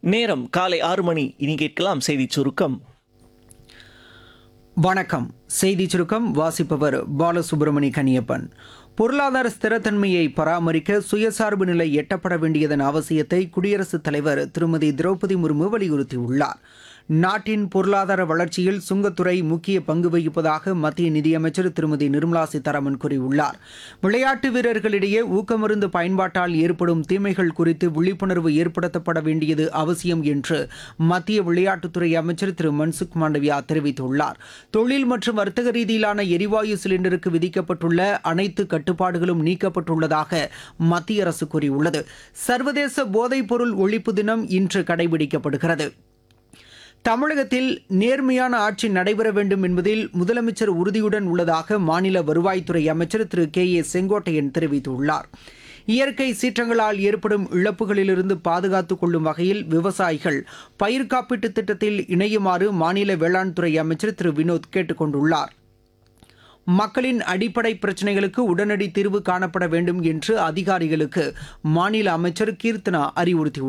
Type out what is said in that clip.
நேரம் காலை ஆறு மணி இனி கேட்கலாம் செய்திச் சுருக்கம் வணக்கம் செய்தி சுருக்கம் வாசிப்பவர் பாலசுப்ரமணி கனியப்பன் பொருளாதார ஸ்திரத்தன்மையை பராமரிக்க சுயசார்பு நிலை எட்டப்பட வேண்டியதன் அவசியத்தை குடியரசுத் தலைவர் திருமதி திரௌபதி முர்மு வலியுறுத்தியுள்ளார் நாட்டின் பொருளாதார வளர்ச்சியில் சுங்கத்துறை முக்கிய பங்கு வகிப்பதாக மத்திய நிதியமைச்சர் திருமதி நிர்மலா சீதாராமன் கூறியுள்ளார் விளையாட்டு வீரர்களிடையே ஊக்கமருந்து பயன்பாட்டால் ஏற்படும் தீமைகள் குறித்து விழிப்புணர்வு ஏற்படுத்தப்பட வேண்டியது அவசியம் என்று மத்திய விளையாட்டுத்துறை அமைச்சர் திரு மன்சுக் மாண்டவியா தெரிவித்துள்ளார் தொழில் மற்றும் வர்த்தக ரீதியிலான எரிவாயு சிலிண்டருக்கு விதிக்கப்பட்டுள்ள அனைத்து கட்டுப்பாடுகளும் நீக்கப்பட்டுள்ளதாக மத்திய அரசு கூறியுள்ளது சர்வதேச போதைப்பொருள் ஒழிப்பு தினம் இன்று கடைபிடிக்கப்படுகிறது தமிழகத்தில் நேர்மையான ஆட்சி நடைபெற வேண்டும் என்பதில் முதலமைச்சர் உறுதியுடன் உள்ளதாக மாநில வருவாய்த்துறை அமைச்சர் திரு கே ஏ செங்கோட்டையன் தெரிவித்துள்ளார் இயற்கை சீற்றங்களால் ஏற்படும் இழப்புகளிலிருந்து பாதுகாத்துக் கொள்ளும் வகையில் விவசாயிகள் பயிர் காப்பீட்டுத் திட்டத்தில் இணையுமாறு மாநில வேளாண் துறை அமைச்சர் திரு வினோத் கேட்டுக் கொண்டுள்ளார் மக்களின் அடிப்படை பிரச்சினைகளுக்கு உடனடி தீர்வு காணப்பட வேண்டும் என்று அதிகாரிகளுக்கு மாநில அமைச்சர் கீர்த்தனா அறிவுறுத்தியுள்ளார்